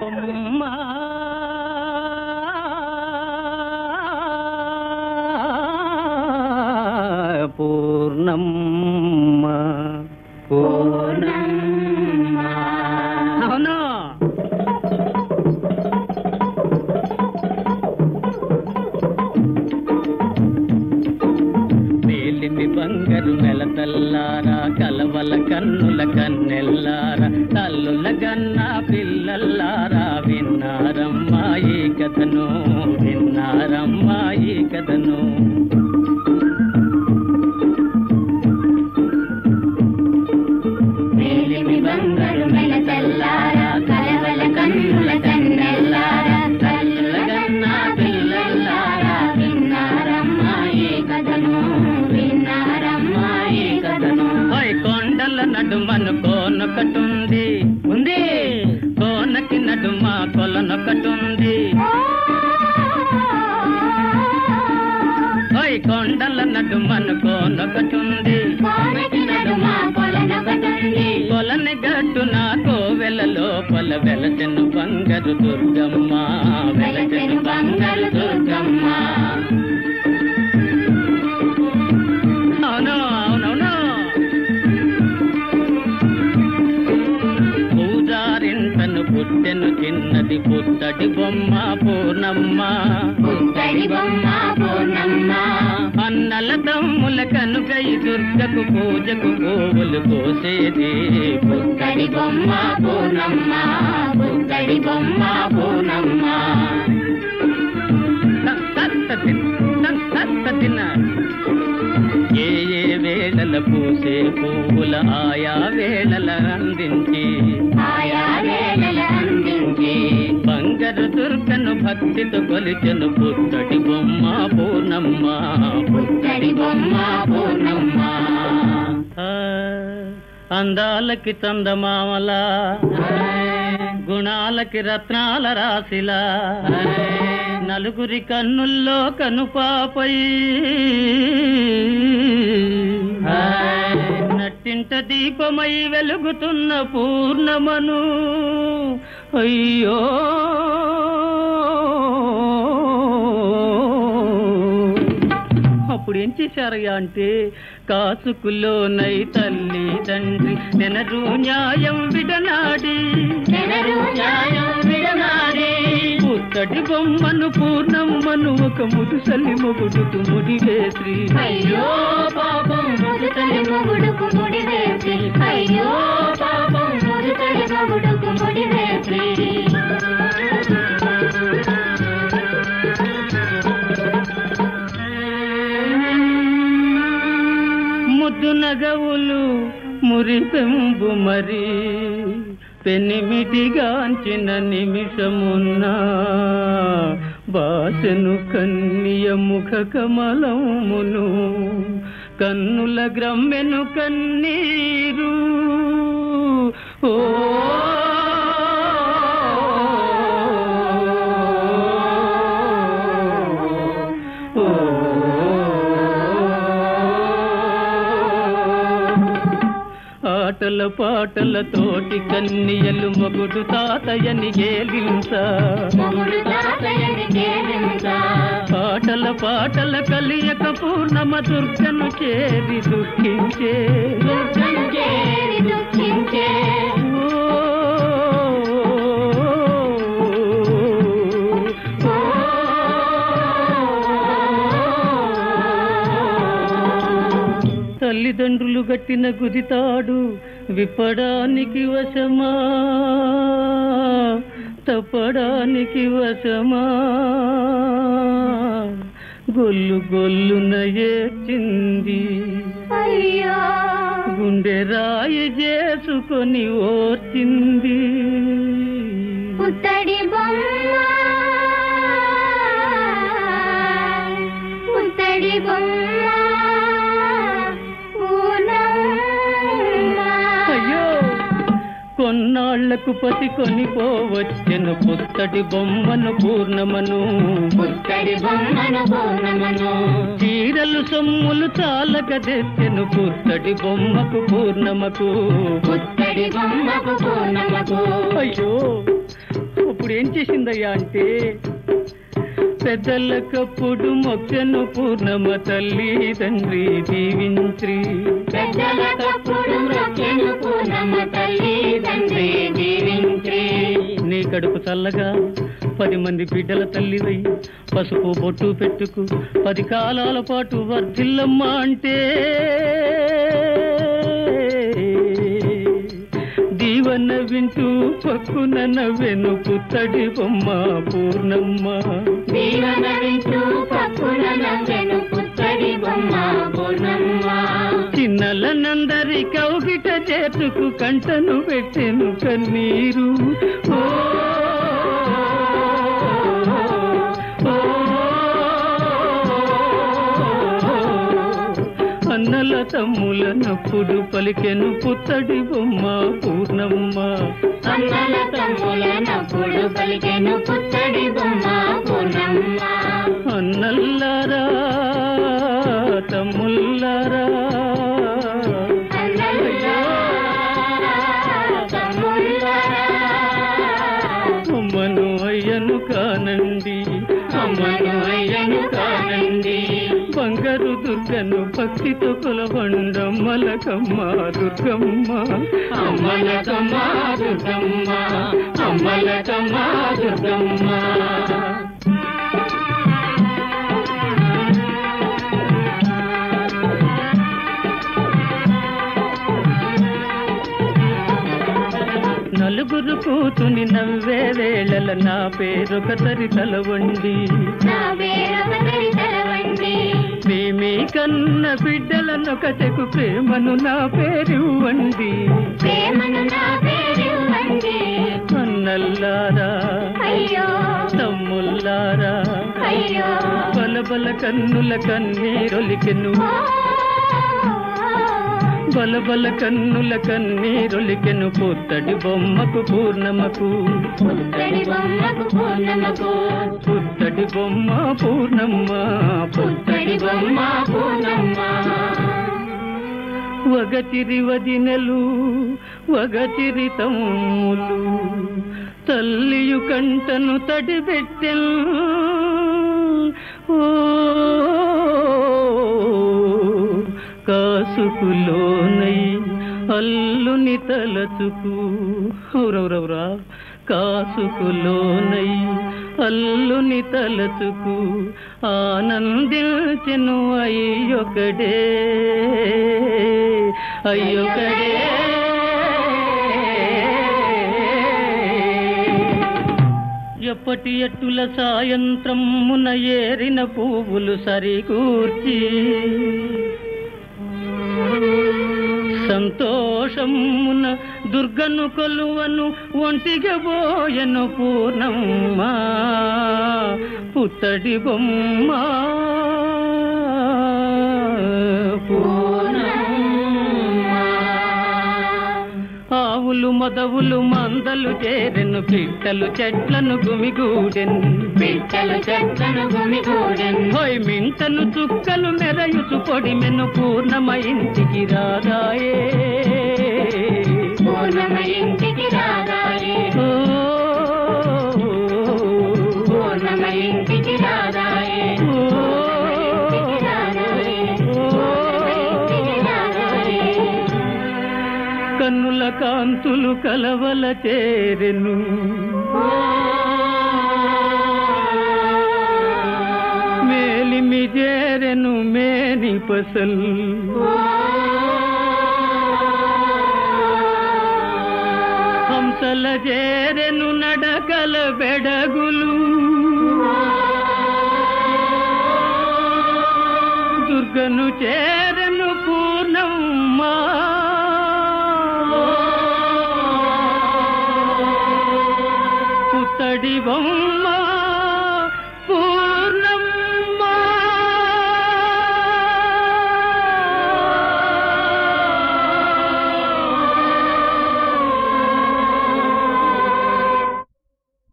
బొమ్మ పూర్ణమ్మ పూర్ణమ్మ అవును వేలిమి బంగారు నెలతల్లారా కలవల కన్నుల కన్నెల్లారా తల్లుల గన్న పిల్లల్లారా విన్నారమ్మా ఈ కథను విన్నారమ్మా ఈ కథను మేలిమి బంగారు మెలతల్లారా కలవల కన్నుల కన్నెల్లారా తల్లుల గన్న పిల్లల్లారా విన్నారమ్మా ఈ కథను విన్నారమ్మా ఈ కథను ఓయ్ కొండల నడుమను కోనొకటుంది ఉంది కోనకి నడుమ కొలనొకటుంది ఓయ్ కొండల నడుమను కోనొకటుంది కోనకి నడుమ కొలనొకటుంది కొలని గట్టున కోవెల లోపల వెలసెను బంగారు దుర్గమ్మ వెలసెను బంగారు దుర్గమ్మ అవును అవునవును పూజారింటను పుట్టెను చిన్నది పుత్తడి బొమ్మ పూర్ణమ్మ పుత్తడి బొమ్మ పూర్ణమ్మ అన్నల తమ్ముల కనుకై దుర్గకు పూజకు గోవులు కోసేది పుత్తడి బొమ్మ పూర్ణమ్మ పుత్తడి బొమ్మ పూర్ణమ్మ ఏ ఏ వేళల పూసే పువ్వుల ఆయా వేళల అందించి ఆయా వేళల అందించి బంగారు దుర్గను భక్తితో కొలిచెను పుత్తడి బొమ్మ పూర్ణమ్మ పుత్తడి బొమ్మ పూర్ణమ్మ ఆ, అందాలకి చందమామల గుణాలకి రత్నాల రాశిలా నలుగురి కన్నుల్లో కనుపాపై నట్టింట దీపమై వెలుగుతున్న పూర్ణమను అయ్యో అప్పుడు ఏం చేశారయ్యా అంటే కాసుకులోనై తల్లి తండ్రి నెనరు న్యాయం విడనాడి నెలరు న్యాయం విడనాడి పుత్తడి బొమ్మను పూర్ణమ్మను ఒక ముదుసలి మొగుడుకు ముడివేసి అయ్యో పాపం ముదుతలి మొగుడుకు ముడి వేసి అయ్యో పాపం ముదుతలి మొగుడుకు ముడి వేసి ముద్దు నగవులు మురిపెంబు మరి పెనిమిటిగాంచిన నిమిషమున్న బాసెను కన్నియ ముఖ కమలమును కన్నుల గ్రమ్మెను కన్నీరు ఓ ఆటల పాటల తోటి కన్నియలు మొగుడు తాతయ్యని గేలించ మొగుడు తాతయ్యని కేరించా పాటల పాటల కలియక పూర్ణమ దుర్గను చేరి దుఃఖించే దుఃఖం చేరి దుఃఖించే ఓ, తల్లిదండ్రులు గట్టిన గుదితాడు విప్పడానికి వశమా తప్పడానికి వశమా గొల్లు గొల్లున ఏడ్చింది అయ్యో గుండె రాయి చేసుకొని ఓర్చింది పుత్తడి బొమ్మ పుత్తడి బొమ్మ పూర్ణమ్మ. అయ్యో కొన్నాళ్లకు పసి కొనిపోవచ్చెను పుత్తడి బొమ్మను పూర్ణమను పుత్తడి బొమ్మను పూర్ణమను చీరలు సొమ్ములు చాలక తెచ్చెను పుత్తడి బొమ్మకు పూర్ణమకు పుత్తడి బొమ్మకు పూర్ణమకు అయ్యో అప్పుడు అప్పుడు ఏం చేసిందయ్యా అంటే పెద్దలకప్పుడు మొక్కను పూర్ణమ తల్లి తండ్రి దీవించి పెద్దలకప్పుడు మొక్కెను పూర్ణమ్మ తల్లి తండ్రి దీవించి నీ కడుపు చల్లగా పది మంది బిడ్డల తల్లివై పసుపు బొట్టు పెట్టుకు పది కాలాల పాటు వర్ధిల్లమ్మ అంటే దీవన్న వింటూ పక్కున నవ్వెను పుత్తడి బొమ్మ పూర్ణమ్మ దీవన వింటూ పక్కున నవ్వెను పుత్తడి బొమ్మ పూర్ణమ్మ చిన్నలనందరి కౌగిట చేతుకు కంటను పెట్టెను కన్నీరు ఓ, ఓ, అన్నల తమ్ముల నప్పుడు పలికెను పుత్తడి బొమ్మ పూర్ణమ్మ అన్నల తమ్ముల నప్పుడు పలికెను పుత్తడి బొమ్మ పూర్ణమ్మ అన్నల్లారా తమ్ముల్లారా అన్నల్లా తమ్ముళ్ళారా అమ్మను అయ్యను కానండి అమ్మను అయ్యను కానండి బంగారు దుర్గను భక్తితో కొలవండమ్మలకమ్మ దుర్గమ్మ అమ్మలకమ్మ దుర్గమ్మ అమ్మలకమ్మ దుర్గమ్మ నలుగురు కూతుని నవ్వే వేళల నా పేరొక తరితల వండి నా వేరొకరి తలవండి మేమే కన్న బిడ్డలనొకటకు ప్రేమను నా పేరు వండి ప్రేమను నా పేరివ్వండి అన్నల్లారా అయ్యో తమ్ముల్లారా అయ్యో బలబల కన్నుల కన్నీరొలికెను ఓ, బలబల కన్నుల కన్నీరొలికెను పుత్తడి బొమ్మకు పూర్ణమకు పుత్తడి బొమ్మకు పూర్ణమకు పుత్తడి బొమ్మ పూర్ణమ్మ పుత్తడి బొమ్మ పూర్ణమ్మ వగచిరి వదినెలు వగచిరి తమ్ములు తల్లియు కంటను తడిబెట్టెను ఓ కాసుకులోనై అల్లుని తలచుకు ఔరౌరౌరా కాసుకులోనై అల్లుని తలచుకు ఆనందించెను అయ్యొకడే అయ్యొకడే ఎప్పటి ఎట్టుల సాయంత్రమున ఏరిన పువ్వులు సరికూర్చి సంతోషమున దుర్గను కొలువను ఒంటిగా పోయను పూర్ణమ్మ పుత్తడి బొమ్మ ఆవులు మొదవులు మందలు చేరెను పిట్టలు చెట్లను గుమిగూడెను పిట్టలు చెట్లను గుమిగూడెను హోయ్ మింటలు చుక్కలు మెరయుచు పొడిమెను పూర్ణమ ఇంటికి రాదాయే పూర్ణమ ఇంటికి రాదాయే ఓ, పూర్ణమ ఇంటికి రాదాయే ఓ, ఇంటికి రాదాయే పూర్ణమ ఇంటికి రాదాయే కన్నుల కాంతులు కలవల చేరెను మేలిమి చేరెను మేని పసల్ హంసల చేరెను నడకల బెడగులు దుర్గను చేరెను పూర్ణమ్మ పుత్తడి బొమ్మ